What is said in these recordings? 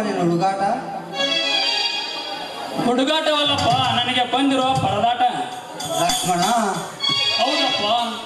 ನಿನ್ನ ಹುಡುಗಾಟ ಹುಡುಗಾಟವಲ್ಲಪ್ಪ ನನಗೆ ಬಂದಿರೋ ಪರದಾಟ ಲಕ್ಷ್ಮಣ ಹೌದಪ್ಪ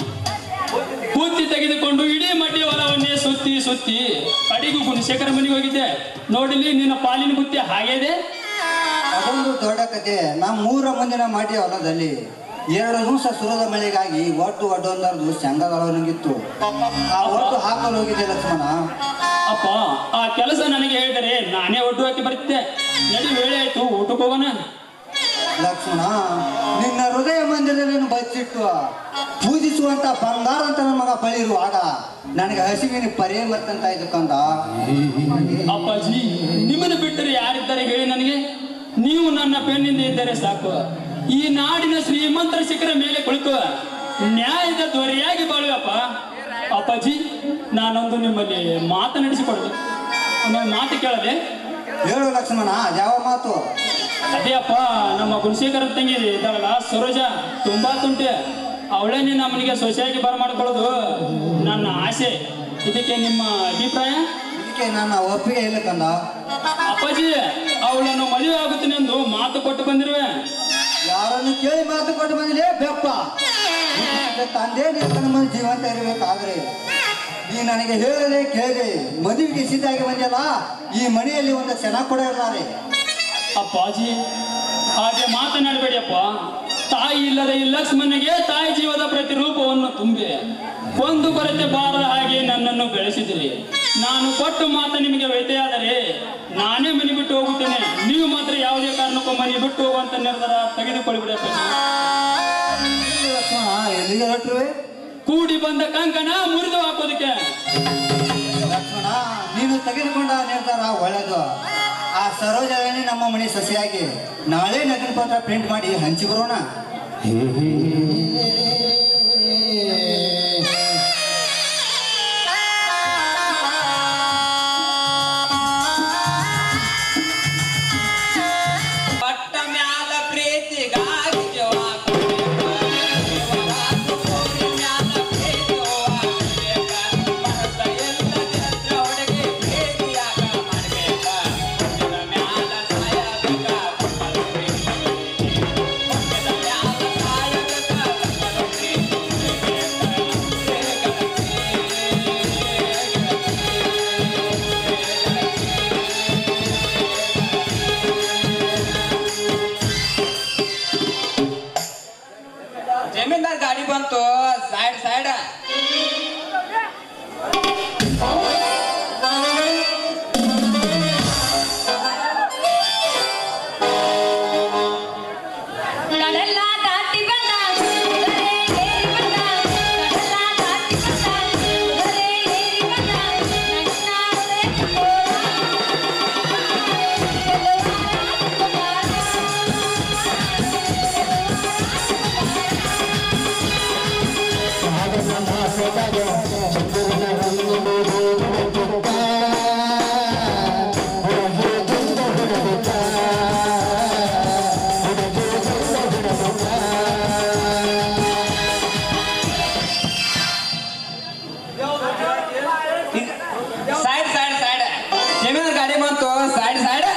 ಕೂತಿ ತೆಗೆದುಕೊಂಡು ಇಡೀ ಮಡ್ಡಿ ಹೊಲವನ್ನೇ ಸುತ್ತಿ ಸುತ್ತಿ ಕಡೆಗೂ ಗುಣಶೇಖರ ಮನೆಗೆ ಹೋಗಿದ್ದೆ ನೋಡಿಲಿ ನಿನ್ನ ಪಾಲಿನ ಬುತ್ತಿ ಹಾಗೇದೆ ಅದೊಂದು ದೊಡ್ಡ ಕತೆ ನಮ್ಮ ಮೂರ ಮುಂದಿನ ಮಾಟಿ ಹೊಲದಲ್ಲಿ ಎರಡು ದಿವಸ ಸುರದ ಮಳೆಗಾಗಿ ಒಟ್ಟು ಒಡ್ಡೊಂದರದು ಶಂಗದೊಳಗಿತ್ತು ಆ ಒಟ್ಟು ಹಾಕಲು ಹೋಗಿದ್ದೆ ಲಕ್ಷ್ಮಣ ಅಪ್ಪ ಆ ಕೆಲಸ ನನಗೆ ಹೇಳಿದರೆ ನಾನೇ ಒಡ್ಡು ಹಾಕಿ ಬರ್ತಿದ್ದೆ ನಡಿ ವೇಳೆ ಆಯ್ತು ಊಟಕ್ಕೆ ಹೋಗೋಣ ಲಕ್ಷ್ಮಣ ನಿನ್ನ ಹೃದಯ ಮಂದಿರದಲ್ಲಿ ಬಚ್ಚಿಟ್ಟು ಪೂಜಿಸುವಂತ ಬಂಗಾರ ಅಂತ ನನ್ನ ಮಗ ಬಳಿರುವಾಗ ನನಗೆ ಹಸಿವಿನ ಪರೇ ಮರ್ತಂತ ಇದು ಕಂದ ಅಪ್ಪಾಜಿ ನಿಮ್ಮನ್ನು ಬಿಟ್ಟರೆ ಯಾರಿದ್ದಾರೆ ಹೇಳಿ ನನಗೆ ನೀವು ನನ್ನ ಬೆನ್ನಿಂದ ಇದ್ದರೆ ಸಾಕು ಈ ನಾಡಿನ ಶ್ರೀಮಂತರ ಶಿಖರ ಮೇಲೆ ಕುಳಿತು ನ್ಯಾಯದ ದೊರೆಯಾಗಿ ಬಾಳುವಪ್ಪ ಅಪ್ಪಾಜಿ ನಾನೊಂದು ನಿಮ್ಮಲ್ಲಿ ಮಾತನಾಡಿಸಿಕೊಳ್ಳದೆ ಒಂದು ಮಾತು ಕೇಳದೆ ಹೇಳು ಲಕ್ಷ್ಮಣ ಯಾವ ಮಾತು ಅದೇ ಅಪ್ಪ ನಮ್ಮ ಗುಣಶೇಖರ ತಂಗಿ ಇದ್ದಾಳಲ್ಲ ಸರೋಜ ತುಂಬಾ ತುಂಟೆ ಅವಳೇ ನಿನ್ನ ನಮ್ಮನಿಗೆ ಸೊಸೆಯಾಗಿ ಬರಮಾಡ್ಕೊಳ್ಳೋದು ನನ್ನ ಆಸೆ ಇದಕ್ಕೆ ನಿಮ್ಮ ಅಭಿಪ್ರಾಯ ಇದಕ್ಕೆ ನನ್ನ ಒಪ್ಪಿಗೆ ಇಲ್ಲ ಕಂದ ಅಪ್ಪಾಜಿ ಅವಳನ್ನು ಮದುವೆ ಆಗುತ್ತೀನಿ ಎಂದು ಮಾತು ಕೊಟ್ಟು ಬಂದಿರುವೆ ಯಾರನ್ನು ಕೇಳಿ ಮಾತು ಕೊಟ್ಟು ಬಂದಿದೆ ಬೆಪ್ಪ ತಂದೆ ನಿನ್ನ ಮಂದಿ ಜೀವಂತ ಇರಬೇಕಾದ್ರೆ ನೀ ನನಗೆ ಹೇಳಿದೆ ಕೇಳಿದೆ ಮದುವೆಗೆ ಸಿದ್ಧಾಗಿ ಬಂದಲ್ಲ ಈ ಮನೆಯಲ್ಲಿ ಒಂದು ಸೆಣ ಕೂಡ ಇರಲಾರೆ ಅಪ್ಪಾಜಿ ಹಾಗೆ ಮಾತನಾಡಬೇಡಿಯಪ್ಪ ತಾಯಿ ಇಲ್ಲದ ಈ ಲಕ್ಷ್ಮಣನಿಗೆ ತಾಯಿ ಜೀವದ ಪ್ರತಿರೂಪವನ್ನು ತುಂಬಿ ಒಂದು ಕೊರತೆ ಬಾರದ ಹಾಗೆ ನನ್ನನ್ನು ಬೆಳೆಸಿದಿರಿ ನಾನು ಕೊಟ್ಟು ಮಾತು ನಿಮಗೆ ವ್ಯತೆಯಾದರೆ ನಾನೇ ಮನೆ ಬಿಟ್ಟು ಹೋಗುತ್ತೇನೆ ನೀವು ಮಾತ್ರ ಯಾವುದೇ ಕಾರಣಕ್ಕೂ ಮನೆ ಬಿಟ್ಟು ಹೋಗುವಂತ ನಿರ್ಧಾರ ತೆಗೆದುಕೊಳ್ಳಿಬಿಡಿ ಅಪ್ಪಾಜಿ ಲಕ್ಷ್ಮಣ ಎಲ್ಲಿಗೆ ಹೊರಟ್ರುವೆ ಕೂಡಿ ಬಂದ ಕಂಕಣ ಮುರಿದು ಹಾಕೋದಕ್ಕೆ ಲಕ್ಷ್ಮಣ ನೀನು ತೆಗೆದುಕೊಂಡ ನಿರ್ಧಾರ ಒಳ್ಳೆಯದು ಆ ಸರೋಜರಾಣಿ ನಮ್ಮ ಮನೆ ಸೊಸೆಯಾಗಿ ನಾಳೆ ನಗರ ಪತ್ರ ಪ್ರಿಂಟ್ ಮಾಡಿ ಹಂಚಿ ಬರೋಣ ಪಟ್ಟ ಮ್ಯಾಲ ಪ್ರೀತಿಗಾಗಿ ಜೀವ ಕೊಡ್ಬೇಕ. ದೇವರಾಜು ಕೋರಿ ಮ್ಯಾಲ ಪ್ರೀತಿ ಹೂವ ಕೊಡ್ಬೇಕ. ಮನಸ್ಸ ಇಲ್ಲದಿದ್ರ ಹುಡುಗಿ ಪ್ರೀತಿಯಾಗ ಮಾಡ್ಬೇಕ. ಹುಟ್ಟಿದ ಮ್ಯಾಲ ಸಾಯಬೇಕ, ಮಕ್ಕಳು ಪ್ರೀತಿ. ಹುಟ್ಟಿದ ಮ್ಯಾಲ ಸಾಯಬೇಕ, ಮಕ್ಕಳು ಪ್ರೀತಿ. ಜಮೀನ್ದಾರ್ ಗಾಡಿ ಬಂತು ಸೈಡ್ ಸೈಡ್ ಕಡಲ ದಾಟಿ ಬಂದ ಕುದುರೆ ಏರಿ ಬಂದ ಕಡಲ ದಾಟಿ ಬಂದ ಕುದುರೆ ಏರಿ ಬಂದ ನನ್ನ ಹೃದಯ ಸೈಡ್ ಸೈಡ್ ಸೈಡ್ ಜಮೀನ್ದಾರ್ ಗಾಡಿ ಬಂತು ಸೈಡ್ ಸೈಡ್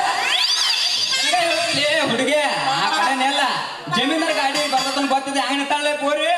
ಹುಡುಗಿ ಆ ಕಡೆನೆಲ್ಲ ಜಮೀನ್ದಾರ್ ಗಾಡಿ ಬರ್ತದ ಗೊತ್ತಿದೆ ಹಂಗ ನಿಂತಾಳೆ ಪೋರಿ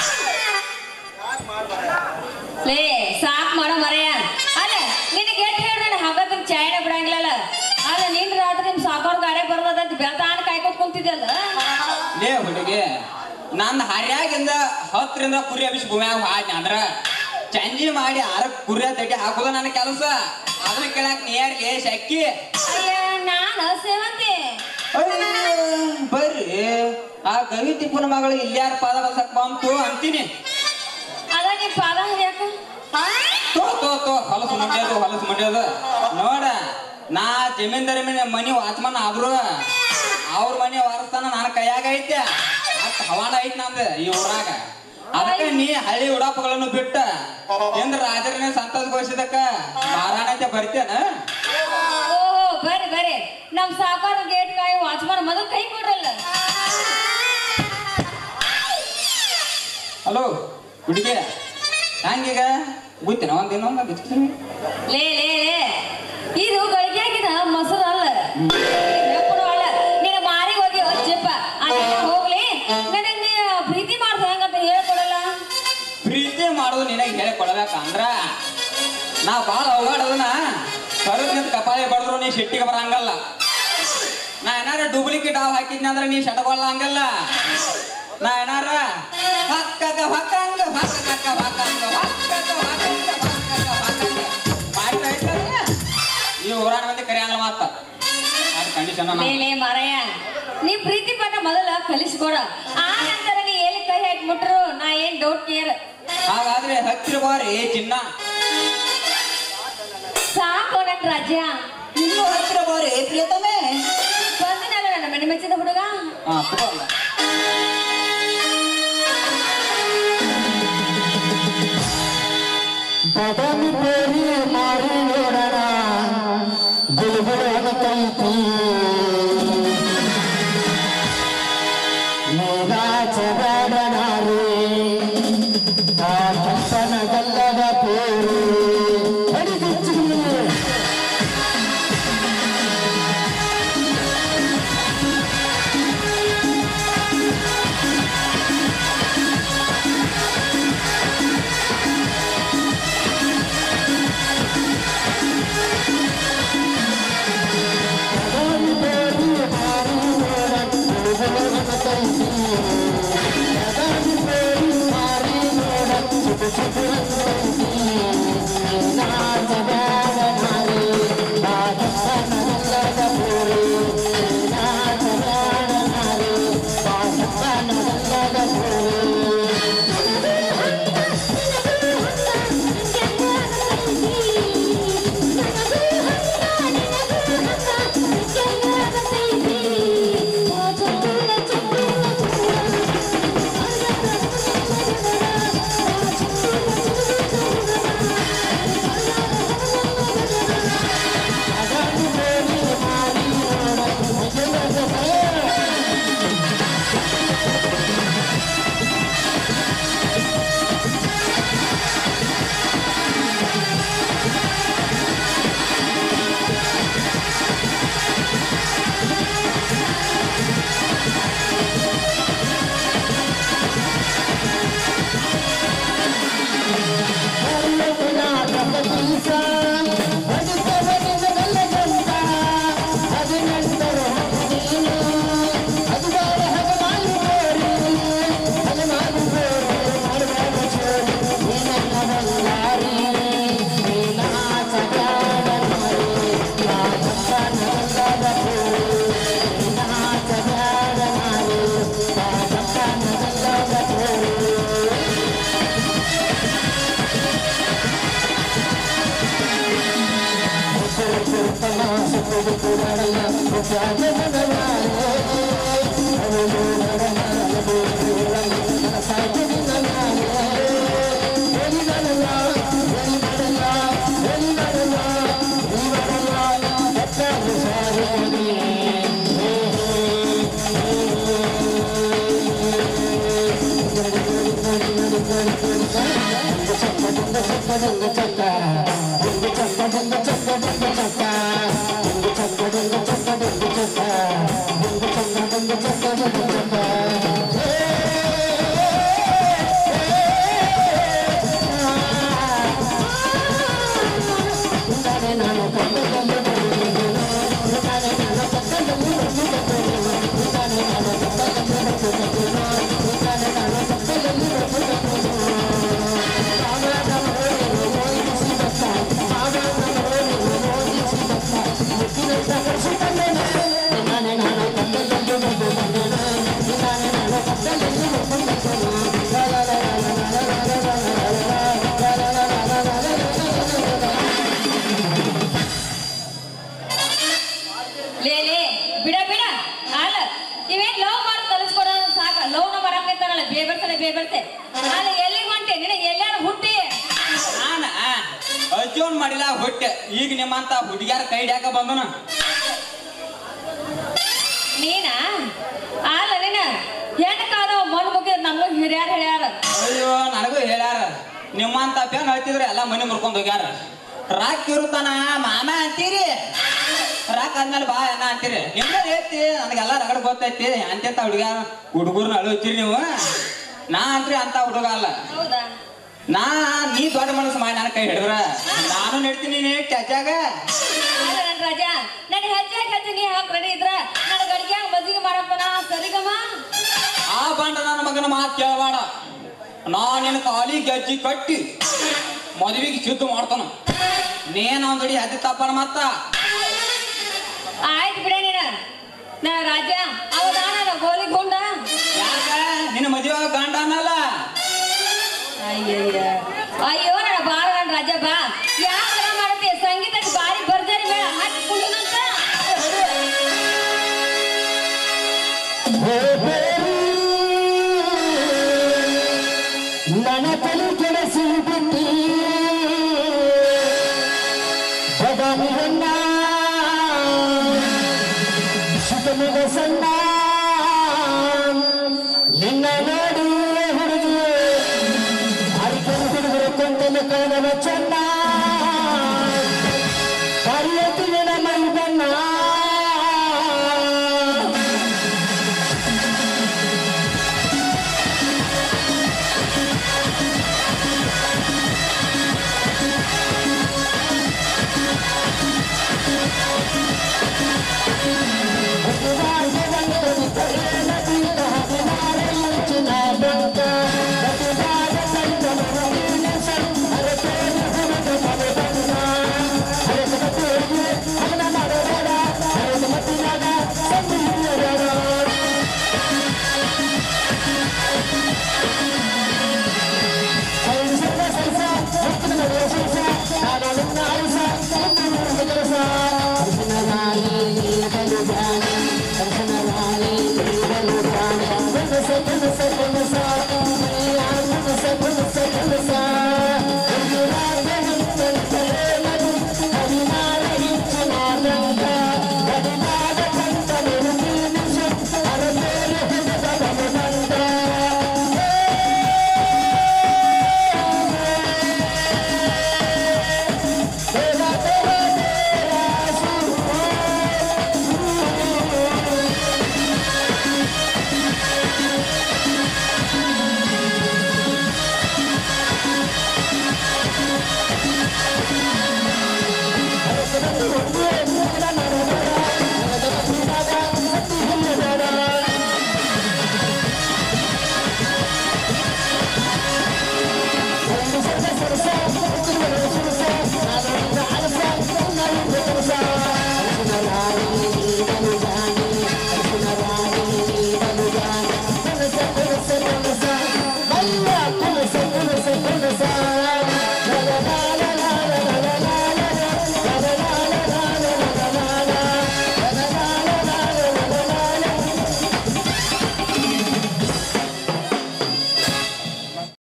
ಲೇ ಸಾಕ್ ಮಾಡೋ ಮರೆಯ ಅಲ್ಲ ನಿನಗೆ ಎಷ್ಟು ಹೇಳ್ದೆ ಹಾಗಾದ್ರೆ ಚಾಯನ ಬಿಡಂಗಿಲ್ಲಲ್ಲ ಅಲ್ಲ ನಿನ್ ರಾತ್ರಿ ನಿಮ್ ಸಾಕೋರ್ ಗಾಡಿ ಬರ್ತದಂತ ಬೆಳ್ತಾನ ಕಾಯ್ಕೊತ್ ಕುಂತಿದ್ದಲ್ಲ ಲೇ ಹುಡುಗಿ ನಂದು ಹರ್ಯಾಗಿಂದ ಹತ್ತರಿಂದ ಕುರಿ ಅಭಿಷ್ ಭೂಮ್ಯಾಗ ಹಾದ್ನಿ ಅಂದ್ರ ಚಂಜಿ ಮಾಡಿ ಆರ ಕುರಿ ತಟ್ಟಿ ಹಾಕೋದು ನನ್ನ ಕೆಲಸ ಅದನ್ನ ಕೇಳಾಕ ನೀರ್ಲಿ ಶಕ್ಕಿ ಅಯ್ಯ ನಾನು ಸೇವಂತಿ ಅಯ್ಯೋ, ಬರ್ರಿ ಆ ಕವಿ ತಿಪ್ಪನ ಮಗಳು ಇಲ್ಯಾರ ಪಾದ ಬಸಕ್ ಬಂತು ಅಂತೀನಿ ಅದ ನಿಮ್ ಪಾದ ಹರಿಯಾಕ ತೋ ತೋ ತೋ ಹೊಲಸು ಮಂಡ್ಯದು ಹೊಲಸು ಮಂಡ್ಯದು ನೋಡ ನಾ ಜಮೀನ್ದಾರಿ ಮನೆ ಮನಿ ವಾಚ್ಮನ್ ಆದ್ರು ಅವ್ರ ಮನೆ ವಾರಸ್ತಾನ ನನ್ನ ಕೈಯಾಗ ಐತೆ ಅಷ್ಟ್ ಹವಾನ ಐತಿ ನಂದು ಈ ಊರಾಗ ಅದಕ್ಕೆ ನೀ ಹಳ್ಳಿ ಉಡಾಪಗಳನ್ನು ಬಿಟ್ಟ ಎಂದ್ರ ರಾಜರನ್ನ ಸಂತೋಷಗೊಳಿಸಿದಕ್ಕ ಮಾರಾಣತೆ ಬರ್ತೇನ ಓಹೋ ಬರ್ರಿ ಬರ್ರಿ ನಮ್ ಸಾಕಾರ ಗೇಟ್ ಕಾಯಿ ವಾಚ್ಮಾನ್ ಮೊದಲು ಕೈ ಕೊಡ್ರಲ್ಲ ಹಲೋ ಹುಡುಗಿ ಹಂಗೀಗ ಗೊತ್ತಿನ ಒಂದಿನ ಒಂದು ಬಿಚ್ಚಿಸ್ರಿ ಲೇ ಲೇ ಲೇ ಇದು ಗಳಿಗೆಯಾಗಿದ ಮೊಸರು ಎಪ್ಪಡು ಅಲ್ಲ ನಿನ್ನ ಮಾರಿಗೆ ಹೋಗಿ ಚಿಪ್ಪ ಅದೆಲ್ಲ ಹೋಗ್ಲಿ ನನಗೆ ನೀ ಪ್ರೀತಿ ಮಾಡ್ದ ಹೆಂಗಂತ ಹೇಳ್ಕೊಡಲ್ಲ ಪ್ರೀತಿ ಮಾಡೋದು ನಿನಗೆ ಹೇಳಿ ಕೊಡ್ಬೇಕಂದ್ರ ನಾ ಬಾಳ ಹೋಗಾಡೋದನ್ನ ಕರೆದ್ ನಿಂತ ಕಪಾಳಿ ಬಡದ್ರು ನೀ ಶೆಟ್ಟಿಗೆ ಬರಂಗಲ್ಲ ನಾ ಏನಾರ ಡೂಪ್ಲಿಕೇಟ್ ಹಾವು ಹಾಕಿದ್ನಿ ಅಂದ್ರೆ ನೀ ಶಟಗೊಳ್ಳ ಹಂಗಲ್ಲ ನಾ ಏನಾರ ಹಕ್ಕಗ ಹಕ್ಕಂಗ ಹಕ್ಕಗ ಹಕ್ಕಂಗ ಹಕ್ಕಗ ಹಕ್ಕಂಗ ಹಕ್ಕಗ ಹಕ್ಕಂಗ ಮಾಡ್ತಾ ಇರ್ತಾರೆ. ಈ ಊರಾಣ ಮಂದಿ ಕರೆಯಂಗ ಮಾತ ಅದು ಕಂಡೀಷನ್ ಲೇ ಮಾರಯ್ಯ ನೀ ಪ್ರೀತಿ ಪಾಠ ಮೊದಲ ಕಲಿಸ್ಕೊಡ ಆ ನಂತರ ನೀ ಎಲ್ಲಿ ಕೈ ಹಾಕಿ ಮುಟ್ರು ನಾ ಏನ್ ಡೌಟ್ ಕೇರ್ ಹಾಗಾದ್ರೆ ಹತ್ತಿರ ಬಾರಿ ಚಿನ್ನ ಸಾಕು ನನ್ ರಾಜ್ಯ ಇನ್ನು ಹತ್ತಿರ ಬಾರಿ ಪ್ರಿಯತಮೇ ಬಂದನಲ್ಲ ನನ್ನ ಮನೆ ಮೆಚ್ಚಿದ ಹುಡುಗ ಹಾ ತಗೋಲ್ಲ ಬದಲು ಬೇರಿ ಮಾರಿ ನೋಡೋಣ ಗುಲ್ಗುಲ್ ಆಗತೈತಿ ನೀನಾಚಬೇಡನಾರಿ ಆ ಕೆಂಪನ ಗಲ್ಲದ ಪೇರು ಹೊಡಿದಿಚ್ಚಿ ಬದಲು ಬೇರಿ ಮಾರಿ ನೋಡೋಣ ಗುಲ್ಗುಲ್ ಆಗತೈತಿ ಬದಲು ಬೇರಿ ಮಾರಿ ನೋಡೋಣ ಚುಟು ಚುಟು ಆಗತೈತಿ ನೀನಾಚಬೇಡನಾರಿ ಆ ಕೆಂಪನ ಗಲ್ಲದ ಪೇರು ನೀನಾಚಬೇಡನಾರಿ ಆ ಕೆಂಪನ ಗಲ್ಲದ ಪೇರು ಲೇ ಲೇ ಬಿಡ ಬಿಡ ಅಲ್ಲ ಇವೇನ್ ಲವ್ ಮಾಡಿ ಕಲಿಸ್ಕೊಡ ಸಾಕ ಲವ್ನ ಬರಾಕೈತಾರಲ್ಲ ಬೇಬರ್ಸಲೆ ಬೇಬರ್ಸೆ ಅಲ್ಲ ಎಲ್ಲಿಗೆ ಹೊಂಟೆ ನಿನಗೆ ಎಲ್ಲಾರು ಹುಟ್ಟಿ ನಾನ ಅಜ್ಜೋನ್ ಮಾಡಿಲ್ಲ ಹೊಟ್ಟೆ ಈಗ ನಿಮ್ಮಂತ ಹುಡುಗ್ಯಾರ ಕೈ ಹಿಡ್ಯಾಕ ಬಂದನ ನೀನ ಅಲ್ಲ ನೀನ ಹೆಣ್ಣು ಕಾದ ಮಣ್ಣು ಮುಗಿದ ನಮಗ್ ಹಿರಿಯಾರ ಹೇಳ್ಯಾರ ಅಯ್ಯೋ ನನಗೂ ಹೇಳ್ಯಾರ ನಿಮ್ಮಂತ ಪೆನ್ ಹೇಳ್ತಿದ್ರೆ ಎಲ್ಲ ಮನೆ ಮುರ್ಕೊಂಡ್ ಹೋಗ್ಯಾರ ರಾಕ್ ಇರುತ್ತಾನ ಮಾಮ ಅಂತೀರಿ ರಾಕ್ ಆದ್ಮೇಲೆ ಬಾ ಏನ ಅಂತೀರಿ ನಿಮ್ಗೆ ಹೇಳ್ತಿ ನನಗೆಲ್ಲ ರಗಡ ಗೊತ್ತೈತಿ ಅಂತೆಂತ ಹುಡುಗ ಹುಡುಗರ್ನ ಅಳುತ್ತೀರಿ ನೀವು ನಾ ಅಂತ್ರಿ ಅಂತ ಹುಡುಗ ಅಲ್ಲ ಹೌದಾ ನಾ ನೀ ದೊಡ್ಡ ಮನಸ್ಸು ಮಾಡಿ ನನ್ನ ಕೈ ಹಿಡಿದ್ರ ನಾನು ನೆಡ್ತೀನಿ ನೀ ಟಚಾಗ ಅಲ್ಲ ನನ್ ರಾಜ ನನ್ ಹೆಜ್ಜೆ ಹೆಜ್ಜೆ ನೀ ಹಾಕ್ ರೆಡಿ ಇದ್ರ ನನ್ನ ಗಡಿಗೆ ಮಜ್ಜಿಗೆ ಮಾಡಪ್ಪ ನಾ ಸರಿಗಮ್ಮ ಆ ಬಂಡ ನನ್ನ ಮಗನ ಮಾತು ಕೇಳಬೇಡ ನಾ ನಿನ್ನ ಕಾಲಿ ಗೆಜ್ಜಿ ಕಟ್ಟಿ ಮದುವೆಗೆ ಸಿದ್ಧ ಮಾಡ್ತಾನ ನೇನ್ ಅವ್ನ ಗಡಿ ಅದಿ ತಪ್ಪಣ ಮತ್ತ ಆಯ್ತು ಬಿಡ ನೀನ ನನ್ನ ರಾಜ ಅವದಾನ ಗೋಲಿ ಗುಂಡ ಯಾಕ ನಿನ್ನ ಮದುವೆ ಗಂಡ ಅನ್ನಲ್ಲ ಅಯ್ಯಯ್ಯ ಅಯ್ಯೋ ನನ್ನ ಬಾಳ ನನ್ನ ರಾಜ ಬಾ ಯಾಕೆ ಮಾಡ್ತೀಯ ಸಂಗೀತಕ್ಕೆ ಬಾರಿ ಬರ್ಜರಿ ಬೇಡ ಹಾಕಿ ಕುಂಡುನಂತ ನನ್ನ ತಲೆ ಕೆಡಿಸಿ ಬಿಟ್ಟಿ ಬದಲಿಯನ್ನ ಸುತ್ತಮುತ್ತ ಸಣ್ಣ ನಿನ್ನ ನೋಡಿ ಹುಡುಗಿ ಅರಿಕೆ ಹುಡುಗರು ಕೊಂತನ ಕಾಣವ ಚೆನ್ನ